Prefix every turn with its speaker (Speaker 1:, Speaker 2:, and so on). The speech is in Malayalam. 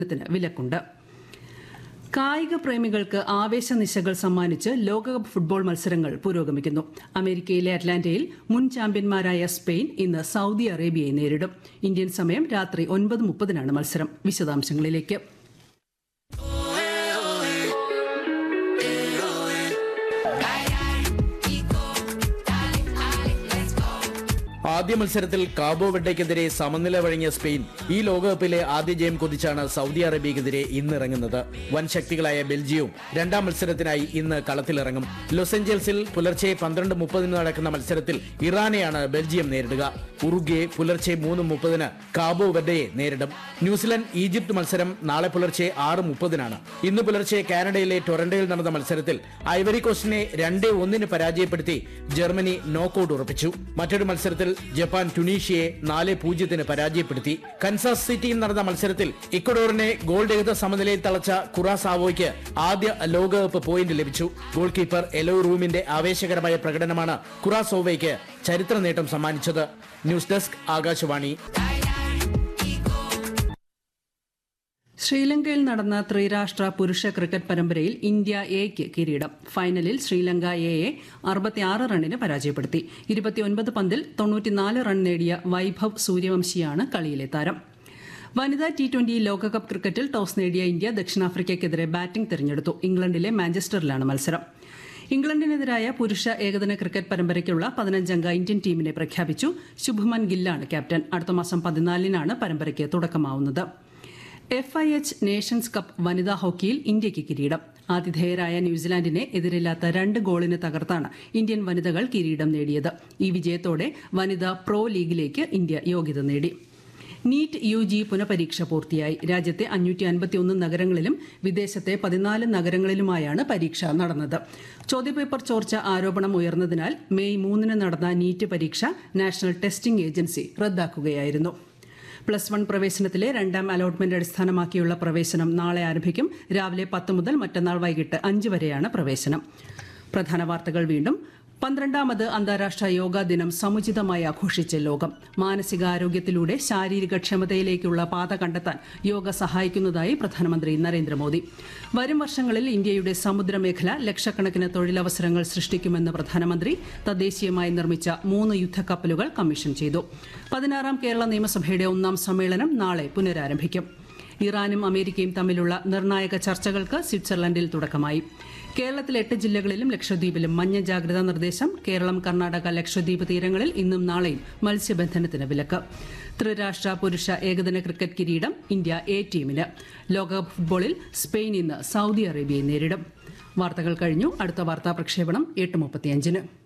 Speaker 1: ത്തിന് വിലക്കുണ്ട് കായിക പ്രേമികൾക്ക് ആവേശ നിശകൾ സമ്മാനിച്ച് ലോകകപ്പ് ഫുട്ബോൾ മത്സരങ്ങൾ പുരോഗമിക്കുന്നു അമേരിക്കയിലെ അറ്റ്ലാന്റയിൽ മുൻ ചാമ്പ്യന്മാരായ സ്പെയിൻ ഇന്ന് സൌദി അറേബ്യയെ നേരിടും ഇന്ത്യൻ സമയം രാത്രി ഒൻപത് മുപ്പതിനാണ് മത്സരം വിശദാംശങ്ങളിലേക്ക്
Speaker 2: ആദ്യ മത്സരത്തിൽ കാബോ വെഡയ്ക്കെതിരെ സമനില വഴങ്ങിയ സ്പെയിൻ ഈ ലോകകപ്പിലെ ആദ്യ ജയം കൊതിച്ചാണ് സൗദി അറേബ്യക്കെതിരെ ഇന്ന് ഇറങ്ങുന്നത് വൻ ശക്തികളായ ബെൽജിയവും രണ്ടാം മത്സരത്തിനായി ഇന്ന് കളത്തിലിറങ്ങും ലോസ് ഏഞ്ചൽസിൽ പുലർച്ചെ പന്ത്രണ്ട് മുപ്പതിന് നടക്കുന്ന മത്സരത്തിൽ ഇറാനെയാണ് ബെൽജിയം നേരിടുക ഉറുഗ്വെ പുലർച്ചെ മൂന്ന് മുപ്പതിന് കാബോ വെഡയെ നേരിടും ന്യൂസിലൻഡ് ഈജിപ്ത് മത്സരം നാളെ പുലർച്ചെ ആറ് മുപ്പതിനാണ് ഇന്ന് പുലർച്ചെ കാനഡയിലെ ടൊറന്റോയിൽ നടന്ന മത്സരത്തിൽ ഐവറി കോസ്റ്റിനെ രണ്ടേ ഒന്നിന് പരാജയപ്പെടുത്തി ജർമ്മനി നോക്കൌട്ട് ഉറപ്പിച്ചു മറ്റൊരു മത്സരത്തിൽ ജപ്പാൻ ടുണീഷ്യയെ നാല് പൂജ്യത്തിന് പരാജയപ്പെടുത്തി കൻസാസ് സിറ്റിയിൽ നടന്ന മത്സരത്തിൽ ഇക്വഡോറിനെ ഗോൾ രഹിത സമനിലയിൽ തളച്ച കുറാസാവോയ്ക്ക് ആദ്യ ലോകകപ്പ് പോയിന്റ് ലഭിച്ചു ഗോൾ കീപ്പർ എലോ റൂമിന്റെ ആവേശകരമായ പ്രകടനമാണ് കുറാസോവയ്ക്ക് ചരിത്ര നേട്ടം സമ്മാനിച്ചത് ന്യൂസ് ഡെസ്ക് ആകാശവാണി
Speaker 1: ശ്രീലങ്കയിൽ നടന്ന ത്രിരാഷ്ട്ര പുരുഷ ക്രിക്കറ്റ് പരമ്പരയിൽ ഇന്ത്യ എക്ക് കിരീടം ഫൈനലിൽ ശ്രീലങ്ക എയെ അറുപത്തിയാറ് റണ്ണിന് പരാജയപ്പെടുത്തി ഇരുപത്തിയൊൻപത് പന്തിൽ തൊണ്ണൂറ്റിനാല് റൺ നേടിയ വൈഭവ് സൂര്യവംശിയാണ് കളിയിലെ താരം വനിതാ ടി ട്വന്റി ലോകകപ്പ് ക്രിക്കറ്റിൽ ടോസ് നേടിയ ഇന്ത്യ ദക്ഷിണാഫ്രിക്കയ്ക്കെതിരെ ബാറ്റിംഗ് തിരഞ്ഞെടുത്തു ഇംഗ്ലണ്ടിലെ മാഞ്ചസ്റ്ററിലാണ് മത്സരം ഇംഗ്ലണ്ടിനെതിരായ പുരുഷ ഏകദിന ക്രിക്കറ്റ് പരമ്പരയ്ക്കുള്ള പതിനഞ്ചംഗ ഇന്ത്യൻ ടീമിനെ പ്രഖ്യാപിച്ചു ശുഭ്മൻ ഗില്ലാണ് ക്യാപ്റ്റൻ അടുത്ത മാസം പതിനാലിനാണ് പരമ്പരയ്ക്ക് തുടക്കമാവുന്നത് F I H Nations Cup വനിതാ ഹോക്കിയിൽ ഇന്ത്യയ്ക്ക് കിരീടം ആതിഥേയരായ ന്യൂസിലാൻഡിനെ എതിരില്ലാത്ത രണ്ട് ഗോളിന് തകർത്താണ് ഇന്ത്യൻ വനിതകൾ കിരീടം നേടിയത് ഈ വിജയത്തോടെ വനിതാ പ്രോ ലീഗിലേക്ക് ഇന്ത്യ യോഗ്യത നേടി നീറ്റ് യു ജി പുനഃപരീക്ഷ പൂർത്തിയായി രാജ്യത്തെ അഞ്ഞൂറ്റി അൻപത്തിയൊന്ന് നഗരങ്ങളിലും വിദേശത്തെ പതിനാല് നഗരങ്ങളിലുമായാണ് പരീക്ഷ നടന്നത് ചോദ്യപേപ്പർ ചോർച്ച ആരോപണം ഉയർന്നതിനാൽ മെയ് മൂന്നിന് നടന്ന നീറ്റ് പരീക്ഷ നാഷണൽ ടെസ്റ്റിംഗ് ഏജൻസി റദ്ദാക്കുകയായിരുന്നു പ്ലസ് വൺ പ്രവേശനത്തിലെ രണ്ടാം അലോട്ട്മെന്റ് അടിസ്ഥാനമാക്കിയുള്ള പ്രവേശനം നാളെ ആരംഭിക്കും രാവിലെ പത്ത് മുതൽ മറ്റന്നാൾ വൈകിട്ട് അഞ്ച് വരെയാണ് പ്രവേശനം പ്രധാന വാർത്തകൾ വീണ്ടും പന്ത്രണ്ടാമത് അന്താരാഷ്ട്ര യോഗാ ദിനം സമുചിതമായി ആഘോഷിച്ച് ലോകം മാനസികാരോഗ്യത്തിലൂടെ ശാരീരിക ക്ഷമതയിലേക്കുള്ള പാത കണ്ടെത്താൻ യോഗ സഹായിക്കുന്നതായി പ്രധാനമന്ത്രി നരേന്ദ്രമോദി വരും വർഷങ്ങളിൽ ഇന്ത്യയുടെ സമുദ്രമേഖല ലക്ഷക്കണക്കിന് തൊഴിലവസരങ്ങൾ സൃഷ്ടിക്കുമെന്ന് പ്രധാനമന്ത്രി തദ്ദേശീയമായി നിർമ്മിച്ച മൂന്ന് യുദ്ധക്കപ്പലുകൾ കമ്മീഷൻ ചെയ്തു പതിനാറാം കേരള നിയമസഭയുടെ ഒന്നാം സമ്മേളനം നാളെ പുനരാരംഭിക്കും ഇറാനും അമേരിക്കയും തമ്മിലുള്ള നിർണായക ചർച്ചകൾക്ക് സ്വിറ്റ്സർലൻഡിൽ തുടക്കമായി കേരളത്തിലെ എട്ട് ജില്ലകളിലും ലക്ഷദ്വീപിലും മഞ്ഞ ജാഗ്രതാ നിർദ്ദേശം കേരളം കർണാടക ലക്ഷദ്വീപ് തീരങ്ങളിൽ ഇന്നും നാളെയും മത്സ്യബന്ധനത്തിന് വിലക്ക് ത്രിരാഷ്ട്ര പുരുഷ ഏകദിന ക്രിക്കറ്റ് കിരീടം ഇന്ത്യ എ ടീമിന് ലോകകപ്പ് ഫുട്ബോളിൽ സ്പെയിൻ ഇന്ന് സൌദി അറേബ്യയെ നേരിടും വാർത്തകൾ കഴിഞ്ഞു അടുത്ത വാർത്താ പ്രക്ഷേപണം എട്ട് മുപ്പത്തിയഞ്ചിന്